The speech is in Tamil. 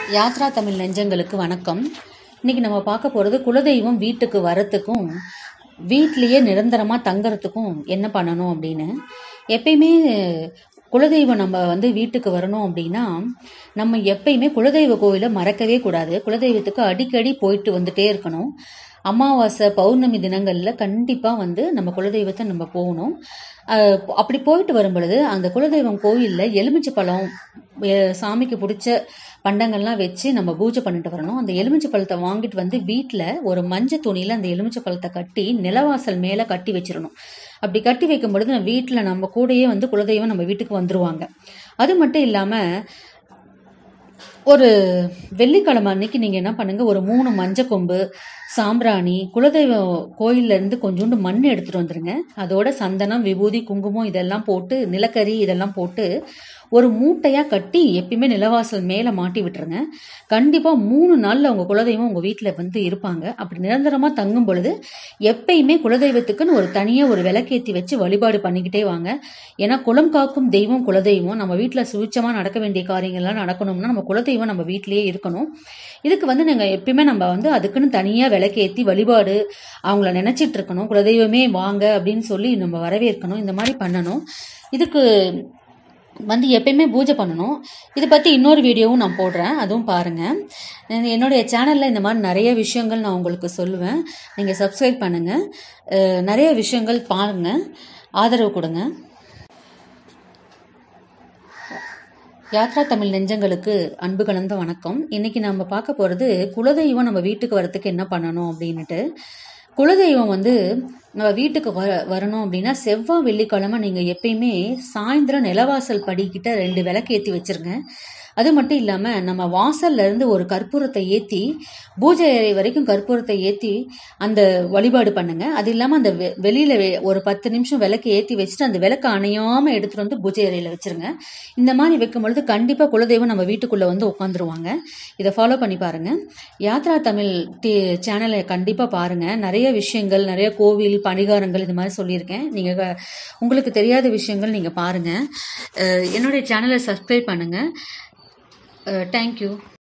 யாத்ரா தமிழ் நெஞ்சங்களுக்கு வணக்கம் இன்னைக்கு நம்ம பார்க்க போகிறது குலதெய்வம் வீட்டுக்கு வரத்துக்கும் வீட்லேயே நிரந்தரமாக தங்கறதுக்கும் என்ன பண்ணணும் அப்படின்னு எப்பயுமே குலதெய்வம் நம்ம வந்து வீட்டுக்கு வரணும் அப்படின்னா நம்ம எப்பயுமே குலதெய்வ கோயிலை மறக்கவே கூடாது குலதெய்வத்துக்கு அடிக்கடி போயிட்டு வந்துட்டே இருக்கணும் அமாவாசை பௌர்ணமி தினங்களில் கண்டிப்பாக வந்து நம்ம குலதெய்வத்தை நம்ம போகணும் அஹ் அப்படி போயிட்டு வரும் பொழுது அந்த குலதெய்வம் கோயிலில் எலுமிச்சை பழம் எ- சாமிக்கு பிடிச்ச பண்டங்கள்லாம் வச்சு நம்ம பூஜை பண்ணிட்டு வரணும் அந்த எலுமிச்சை பழத்தை வாங்கிட்டு வந்து வீட்டில் ஒரு மஞ்சள் துணியில் அந்த எலுமிச்சை பழத்தை கட்டி நிலவாசல் மேலே கட்டி வச்சிடணும் அப்படி கட்டி வைக்கும் பொழுது வீட்டில் நம்ம கூடயே வந்து குலதெய்வம் நம்ம வீட்டுக்கு வந்துருவாங்க அது மட்டும் இல்லாமல் ஒரு வெள்ளிக்கிழமை அன்னைக்கு நீங்கள் என்ன பண்ணுங்க ஒரு மூணு மஞ்சள் கொம்பு சாம்பிராணி குலதெய்வம் கோயில்ல இருந்து கொஞ்சோண்டு மண் எடுத்துட்டு வந்துருங்க அதோட சந்தனம் விபூதி குங்குமம் இதெல்லாம் போட்டு நிலக்கரி இதெல்லாம் போட்டு ஒரு மூட்டையா கட்டி எப்பயுமே நிலவாசல் மேல மாட்டி விட்டுருங்க கண்டிப்பா மூணு நாள்ல உங்க குலதெய்வம் உங்க வீட்டுல வந்து இருப்பாங்க அப்படி நிரந்தரமா தங்கும் பொழுது எப்பயுமே குலதெய்வத்துக்குன்னு ஒரு தனியா ஒரு விளக்கேத்தி வச்சு வழிபாடு பண்ணிக்கிட்டே வாங்க ஏன்னா குலம் காக்கும் தெய்வம் குலதெய்வம் நம்ம வீட்டுல சுவிச்சமா நடக்க வேண்டிய காரியங்கள்லாம் நடக்கணும்னா நம்ம குலதெய்வம் நம்ம வீட்டிலேயே இருக்கணும் இதுக்கு வந்து நாங்கள் எப்பயுமே நம்ம வந்து அதுக்குன்னு தனியாக விளக்கேற்றி வழிபாடு அவங்கள நினச்சிட்டு இருக்கணும் குலதெய்வமே வாங்க அப்படின்னு சொல்லி நம்ம வரவேற்கணும் இந்த மாதிரி பண்ணணும் இதுக்கு வந்து எப்பயுமே பூஜை பண்ணணும் இதை பற்றி இன்னொரு வீடியோவும் நான் போடுறேன் அதுவும் பாருங்கள் என்னுடைய சேனலில் இந்த மாதிரி நிறைய விஷயங்கள் நான் உங்களுக்கு சொல்லுவேன் நீங்கள் சப்ஸ்கிரைப் பண்ணுங்கள் அஹ் நிறைய விஷயங்கள் பாருங்கள் ஆதரவு கொடுங்க யாத்ரா தமிழ் நெஞ்சங்களுக்கு அன்பு கலந்த வணக்கம் இன்னைக்கு நம்ம பார்க்க போகிறது குலதெய்வம் நம்ம வீட்டுக்கு வரத்துக்கு என்ன பண்ணணும் அப்படின்னுட்டு குலதெய்வம் வந்து நம்ம வீட்டுக்கு வர வரணும் அப்படின்னா செவ்வாய் வெள்ளிக்கிழமை நீங்கள் எப்பயுமே சாயந்தரம் நிலவாசல் படிக்கிட்ட ரெண்டு விளக்கு ஏற்றி வச்சிருங்க அது மட்டும் இல்லாமல் நம்ம வாசல்ல இருந்து ஒரு கற்பூரத்தை ஏற்றி பூஜை அறை வரைக்கும் கற்பூரத்தை ஏற்றி அந்த வழிபாடு பண்ணுங்க அது இல்லாமல் அந்த வெ- வெளியில வெ- ஒரு பத்து நிமிஷம் விளக்கு ஏற்றி வச்சுட்டு அந்த விளக்கு அணையாமல் எடுத்துட்டு வந்து பூஜை அறையில் வச்சிருங்க இந்த மாதிரி வைக்கும் பொழுது கண்டிப்பாக குலதெய்வம் நம்ம வீட்டுக்குள்ளே வந்து உட்காந்துருவாங்க இதை ஃபாலோ பண்ணி பாருங்க யாத்ரா தமிழ் டி சேனலை கண்டிப்பாக பாருங்க நிறைய விஷயங்கள் நிறைய கோவில் பணிகாரங்கள் இது மாதிரி சொல்லியிருக்கேன் நீங்கள் உங்களுக்கு தெரியாத விஷயங்கள் நீங்கள் பாருங்க அஹ் என்னுடைய சேனலை சப்ஸ்கிரைப் பண்ணுங்க தேங்க்யூ